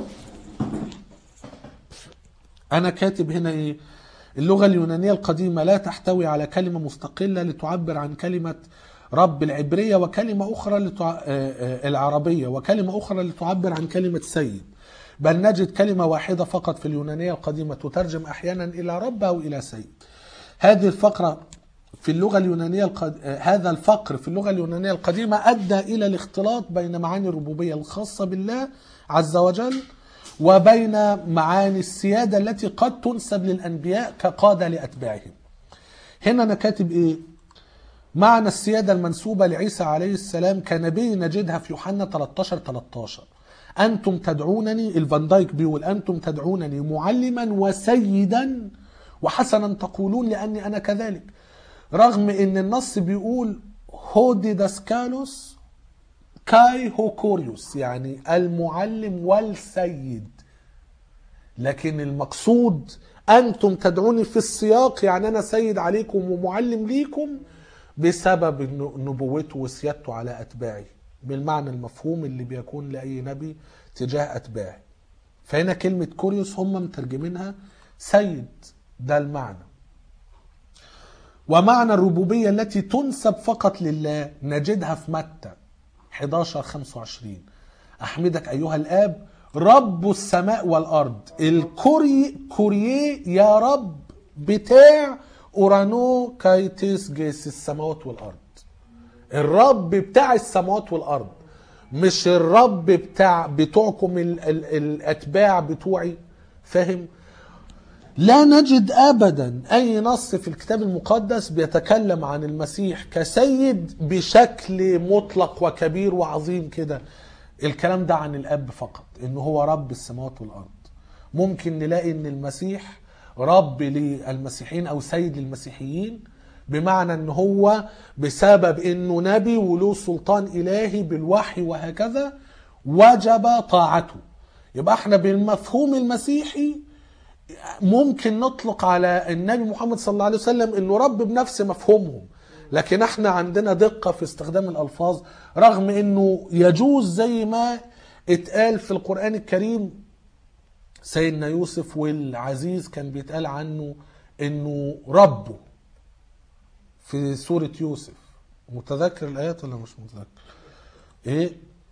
انا كاتب هنا ايه اللغة اليونانية القديمة لا تحتوي على كلمة مستقلة لتعبر عن كلمة رب العبرية وكلمة أخرى لتع... آه، آه، العربية وكلمة أخرى لتعبر عن كلمة سيد بل نجد كلمة واحدة فقط في اليونانية القديمة تترجم أحيانا إلى رب أو إلى سيد هذه الفقرة في اللغة اليونانية القد... آه، هذا الفقر في اللغة اليونانية القديمة أدى إلى الاختلاط بين معاني الربوبية الخاصة بالله عز وجل وبين معاني السيادة التي قد تنسب للأنبياء كقادة لأتباعهم هنا أنا كاتب إيه معنى السيادة المنسوبة لعيسى عليه السلام كنبي نجدها في يوحنا 13 13 أنتم تدعونني الفان دايك بيقول أنتم تدعونني معلما وسيدا وحسنا تقولون لأني أنا كذلك رغم أن النص بيقول هودي داسكالوس كاي هوكوريوس يعني المعلم والسيد لكن المقصود انتم تدعوني في السياق يعني انا سيد عليكم ومعلم ليكم بسبب إنه- نبوته وسيادته على اتباعي بالمعنى المفهوم اللي بيكون لاي نبي تجاه اتباعه فهنا كلمه كوريوس هم مترجمينها سيد ده المعنى ومعنى الربوبية التي تنسب فقط لله نجدها في متى 11 25 أحمدك أيها الآب رب السماء والأرض الكوري كوريي يا رب بتاع أورانو كايتس جيس السماوات والأرض الرب بتاع السماوات والأرض مش الرب بتاع بتوعكم ال ال الأتباع بتوعي فاهم؟ لا نجد ابدا اي نص في الكتاب المقدس بيتكلم عن المسيح كسيد بشكل مطلق وكبير وعظيم كده الكلام ده عن الاب فقط ان هو رب السماوات والارض ممكن نلاقي ان المسيح رب للمسيحيين او سيد للمسيحيين بمعنى ان هو بسبب انه نبي وله سلطان الهي بالوحي وهكذا وجب طاعته يبقى احنا بالمفهوم المسيحي ممكن نطلق على النبي محمد صلى الله عليه وسلم انه رب بنفس مفهومهم لكن احنا عندنا دقة في استخدام الالفاظ رغم انه يجوز زي ما اتقال في القرآن الكريم سيدنا يوسف والعزيز كان بيتقال عنه انه ربه في سورة يوسف متذكر الآيات ولا مش متذكر ايه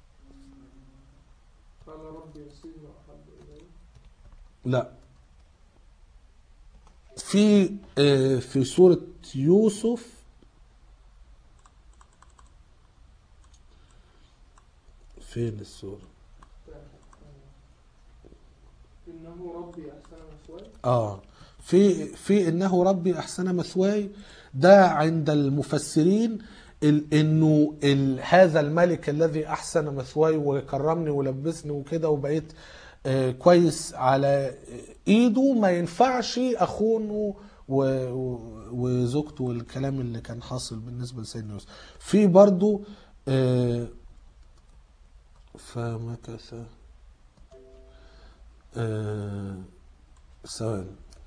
قال ربي يسيرني واحب الي لا في آه، في سورة يوسف فين السورة انه ربي احسن مثواي اه في في انه ربي احسن مثواي ده عند المفسرين ال انه ال هذا الملك الذي احسن مثواي وكرمني ولبسني وكده وبقيت آه كويس على ايده ما ينفعش اخونه و- و- وزوجته والكلام اللي كان حاصل بالنسبه لسيدنا يوسف في برضو آه فمكث آه ثواني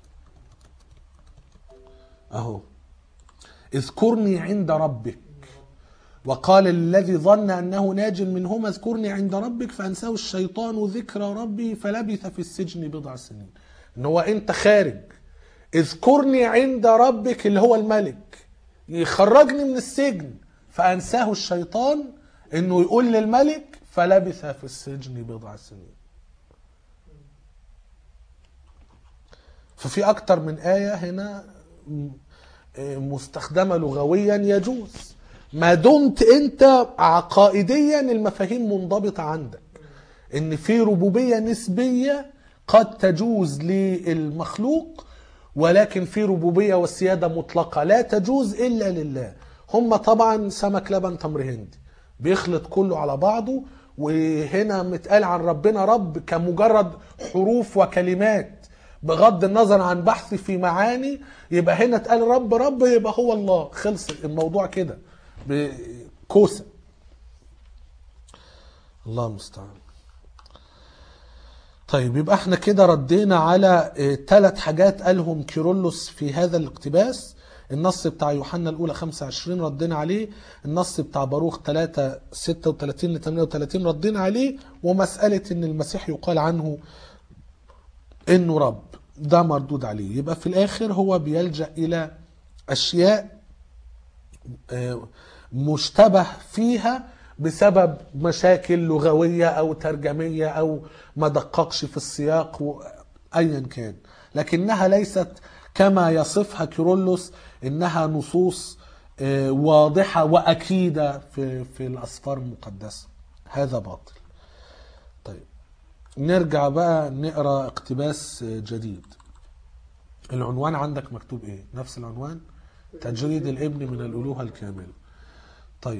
اهو اذكرني عند ربك وقال الذي ظن انه ناج منهما اذكرني عند ربك فانساه الشيطان ذكر ربه فلبث في السجن بضع سنين ان هو انت خارج اذكرني عند ربك اللي هو الملك يخرجني من السجن فانساه الشيطان انه يقول للملك فلبث في السجن بضع سنين ففي اكتر من آية هنا م- مستخدمة لغويا يجوز ما دمت انت عقائديا المفاهيم منضبطة عندك ان في ربوبية نسبية قد تجوز للمخلوق ولكن في ربوبية والسيادة مطلقة لا تجوز إلا لله هم طبعا سمك لبن تمر هندي بيخلط كله على بعضه وهنا متقال عن ربنا رب كمجرد حروف وكلمات بغض النظر عن بحث في معاني يبقى هنا اتقال رب رب يبقى هو الله خلص الموضوع كده بكوسه الله المستعان طيب يبقى احنا كده ردينا على ثلاث حاجات قالهم كيرلس في هذا الاقتباس النص بتاع يوحنا الاولى 25 ردينا عليه النص بتاع باروخ 3 36 ل 38 ردينا عليه ومساله ان المسيح يقال عنه انه رب ده مردود عليه يبقى في الاخر هو بيلجا الى اشياء آه، مشتبه فيها بسبب مشاكل لغويه او ترجميه او ما دققش في السياق و- ايا كان لكنها ليست كما يصفها كيرلس انها نصوص آه، واضحه واكيده في في الاسفار المقدسه هذا باطل طيب نرجع بقى نقرا اقتباس جديد العنوان عندك مكتوب ايه نفس العنوان تجريد الابن من الالوهه الكامله طيب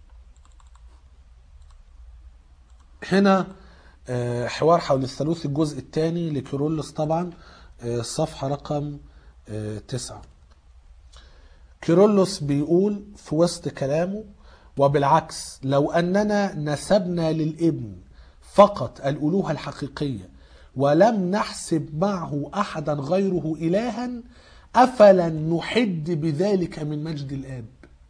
هنا آه، حوار حول الثالوث الجزء الثاني لكيرلس طبعا آه، الصفحه رقم آه، تسعة كيرلس بيقول في وسط كلامه وبالعكس لو أننا نسبنا للابن فقط الألوهة الحقيقية ولم نحسب معه أحدا غيره إلها أفلن نحد بذلك من مجد الآب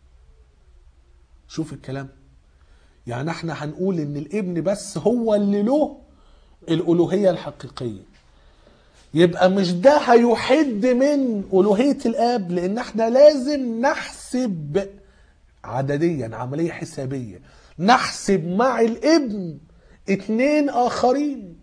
شوف الكلام يعني احنا هنقول ان الابن بس هو اللي له الألوهية الحقيقية يبقى مش ده هيحد من ألوهية الآب لأن احنا لازم نحسب عدديا عملية حسابية نحسب مع الابن اتنين آخرين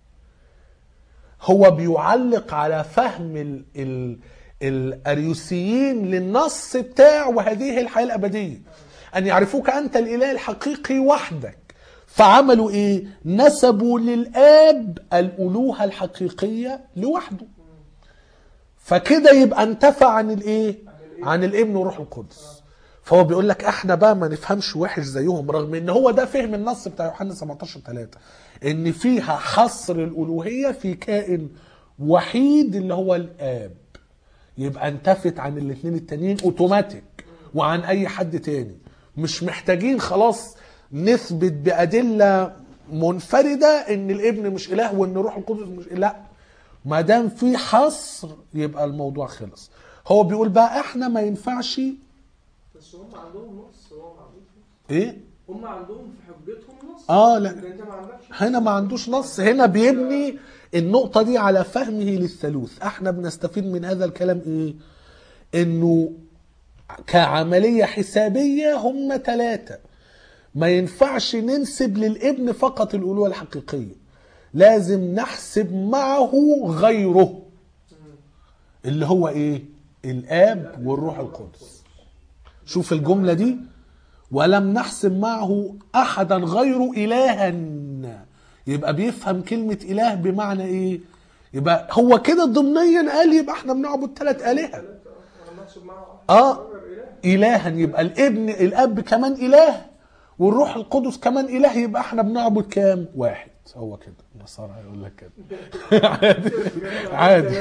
هو بيعلق على فهم ال ال الأريوسيين للنص بتاع وهذه الحياة الأبدية أن يعرفوك أنت الإله الحقيقي وحدك فعملوا إيه؟ نسبوا للآب الألوهة الحقيقية لوحده فكده يبقى انتفع عن الإيه؟ عن الابن وروح القدس فهو بيقول لك احنا بقى ما نفهمش وحش زيهم رغم ان هو ده فهم النص بتاع يوحنا 17 3 ان فيها حصر الالوهيه في كائن وحيد اللي هو الاب يبقى انتفت عن الاثنين التانيين اوتوماتيك وعن اي حد تاني مش محتاجين خلاص نثبت بادله منفرده ان الابن مش اله وان روح القدس مش لا ما دام في حصر يبقى الموضوع خلص هو بيقول بقى احنا ما ينفعش بس هم عندهم نص هو ما عندوش نص ايه هم عندهم في حجتهم نص اه لا لكن انت ما عندكش هنا ما عندوش نص هنا بيبني النقطة دي على فهمه للثالوث احنا بنستفيد من هذا الكلام ايه انه كعملية حسابية هم ثلاثة ما ينفعش ننسب للابن فقط الألوهة الحقيقية لازم نحسب معه غيره اللي هو ايه الاب والروح القدس شوف الجملة دي ولم نحسب معه احدا غيره الها يبقى بيفهم كلمة اله بمعنى ايه يبقى هو كده ضمنيا قال يبقى احنا بنعبد ثلاث الهه انا محسوب معه اه غير الها اله يبقى الابن الاب كمان اله والروح القدس كمان اله يبقى احنا بنعبد كام واحد هو كده النصارى هيقول لك كده عادي عادي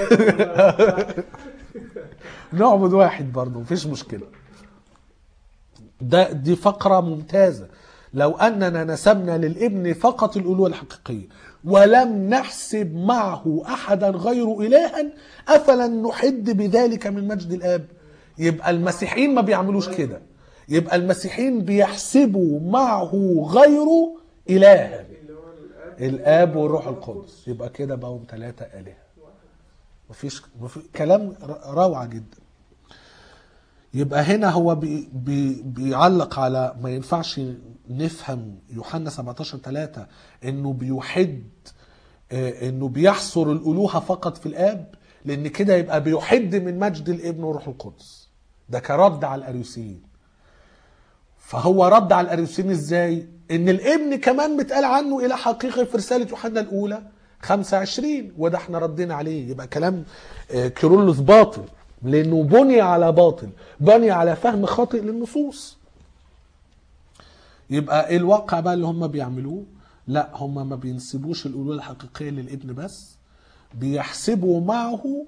نعبد واحد برضه مفيش مشكله ده دي فقره ممتازه لو اننا نسبنا للابن فقط الالوهه الحقيقيه ولم نحسب معه احدا غير الها افلن نحد بذلك من مجد الاب يبقى المسيحيين ما بيعملوش كده يبقى المسيحيين بيحسبوا معه غيره الها اللي هو الاب الاب والروح القدس يبقى كده بقوا ثلاثه الهه مفيش مفي... كلام ر- روعه جدا يبقى هنا هو بي... بي... بيعلق على ما ينفعش نفهم يوحنا 17 3 انه بيحد آه، انه بيحصر الالوهه فقط في الاب لان كده يبقى بيحد من مجد الابن والروح القدس ده كرد على الاريوسيين فهو رد على الاريوسيين ازاي؟ ان الابن كمان متقال عنه الى حقيقه في رساله يوحنا الاولى 25 وده احنا ردينا عليه يبقى كلام آه، كيرلس باطل لانه بني على باطل بني على فهم خاطئ للنصوص يبقى ايه الواقع بقى اللي هم بيعملوه لا هم ما بينسبوش الالوهه الحقيقيه للابن بس بيحسبوا معه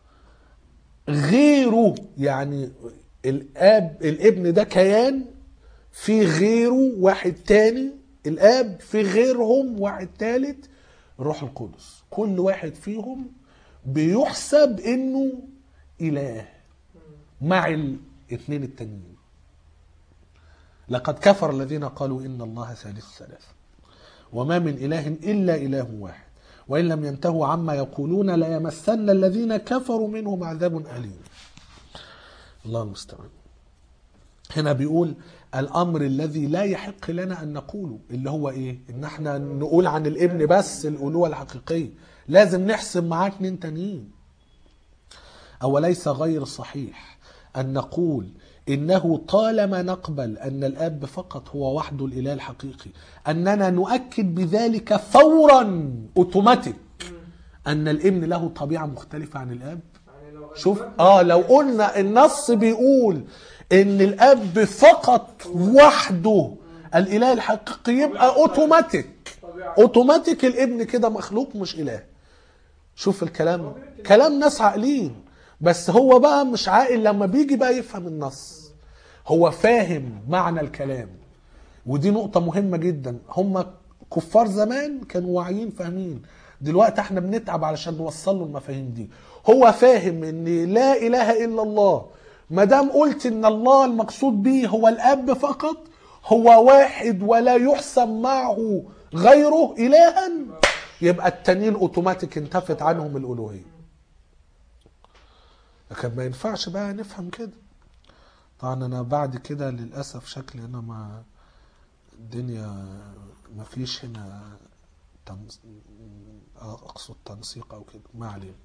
غيره يعني الاب الابن ده كيان في غيره واحد تاني الاب في غيرهم واحد تالت الروح القدس كل واحد فيهم بيحسب انه اله مع الاثنين التانيين لقد كفر الذين قالوا ان الله ثالث ثلاثه وما من اله الا اله واحد وان لم ينتهوا عما يقولون ليمسن الذين كفروا منهم عذاب اليم الله المستعان هنا بيقول الامر الذي لا يحق لنا ان نقوله اللي هو ايه ان احنا نقول عن الابن بس الالوهه الحقيقيه لازم نحسب معاه اتنين تانيين اوليس غير صحيح ان نقول انه طالما نقبل ان الاب فقط هو وحده الاله الحقيقي اننا نؤكد بذلك فورا اوتوماتيك ان الابن له طبيعه مختلفه عن الاب يعني لو شوف اه لو قلنا النص بيقول ان الاب فقط وحده الاله الحقيقي يبقى اوتوماتيك طبيعة اوتوماتيك الابن كده مخلوق مش اله شوف الكلام كلام ناس عاقلين بس هو بقى مش عاقل لما بيجي بقى يفهم النص هو فاهم معنى الكلام ودي نقطة مهمة جدا هم كفار زمان كانوا واعيين فاهمين دلوقتي احنا بنتعب علشان نوصل له المفاهيم دي هو فاهم ان لا اله الا الله ما دام قلت ان الله المقصود به هو الاب فقط هو واحد ولا يحسب معه غيره الها يبقى التانيين اوتوماتيك انتفت عنهم الالوهيه لكن ما ينفعش بقى نفهم كده طبعا انا بعد كده للاسف شكلي انا ما الدنيا ما فيش هنا تنس... اقصد تنسيق او كده ما علينا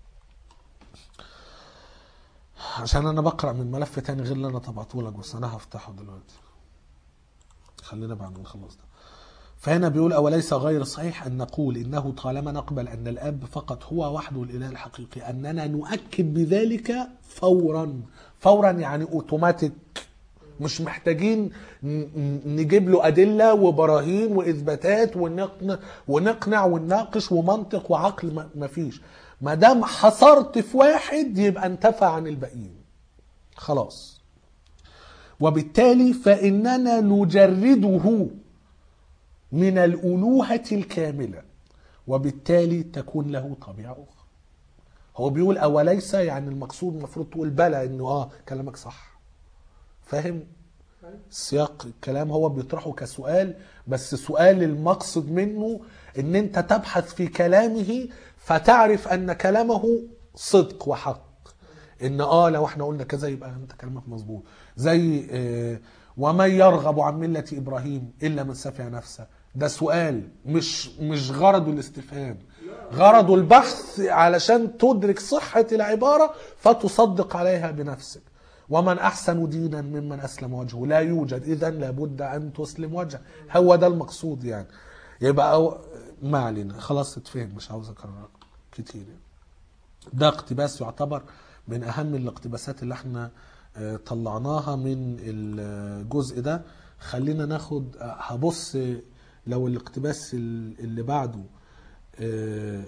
عشان انا بقرا من ملف تاني غير اللي انا طبعته لك بس انا هفتحه دلوقتي خلينا بعد ما نخلص ده فهنا بيقول أوليس غير صحيح أن نقول إنه طالما نقبل أن الأب فقط هو وحده الإله الحقيقي أننا نؤكد بذلك فورا فورا يعني أوتوماتيك مش محتاجين ن- ن- نجيب له أدلة وبراهين وإثباتات ونقنع, ونقنع ونناقش ومنطق وعقل ما- مفيش ما دام حصرت في واحد يبقى انتفى عن الباقيين خلاص وبالتالي فإننا نجرده من الألوهة الكاملة وبالتالي تكون له طبيعة أخرى هو بيقول أوليس يعني المقصود المفروض تقول بلى إنه آه كلامك صح فاهم سياق الكلام هو بيطرحه كسؤال بس سؤال المقصد منه ان انت تبحث في كلامه فتعرف ان كلامه صدق وحق ان اه لو احنا قلنا كذا يبقى انت كلامك مظبوط زي آه ومن يرغب عن مله ابراهيم الا من سفه نفسه ده سؤال مش مش غرضه الاستفهام غرضه البحث علشان تدرك صحة العبارة فتصدق عليها بنفسك ومن أحسن دينا ممن أسلم وجهه لا يوجد إذا لابد أن تسلم وجهك هو ده المقصود يعني يبقى أو ما علينا خلاص اتفهم مش عاوز أكرر كتير يعني. ده اقتباس يعتبر من أهم الاقتباسات اللي احنا آه، طلعناها من الجزء ده خلينا ناخد آه، هبص لو الاقتباس اللي بعده آه،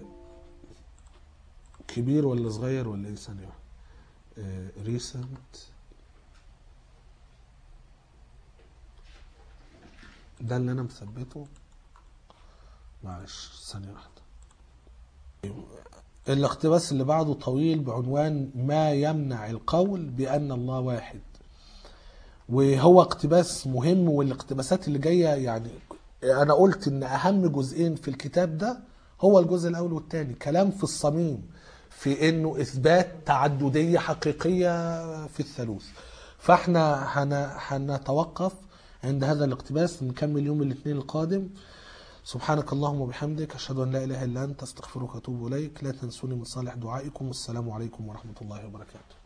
كبير ولا صغير ولا ايه ثانية ريسنت ده اللي انا مثبته معلش ثانية واحدة الاقتباس اللي بعده طويل بعنوان ما يمنع القول بأن الله واحد وهو اقتباس مهم والاقتباسات اللي جاية يعني انا قلت ان اهم جزئين في الكتاب ده هو الجزء الاول والثاني كلام في الصميم في انه اثبات تعدديه حقيقيه في الثالوث فاحنا هن- هنتوقف عند هذا الاقتباس نكمل يوم الاثنين القادم سبحانك اللهم وبحمدك اشهد ان لا اله الا انت استغفرك واتوب اليك لا تنسوني من صالح دعائكم والسلام عليكم ورحمه الله وبركاته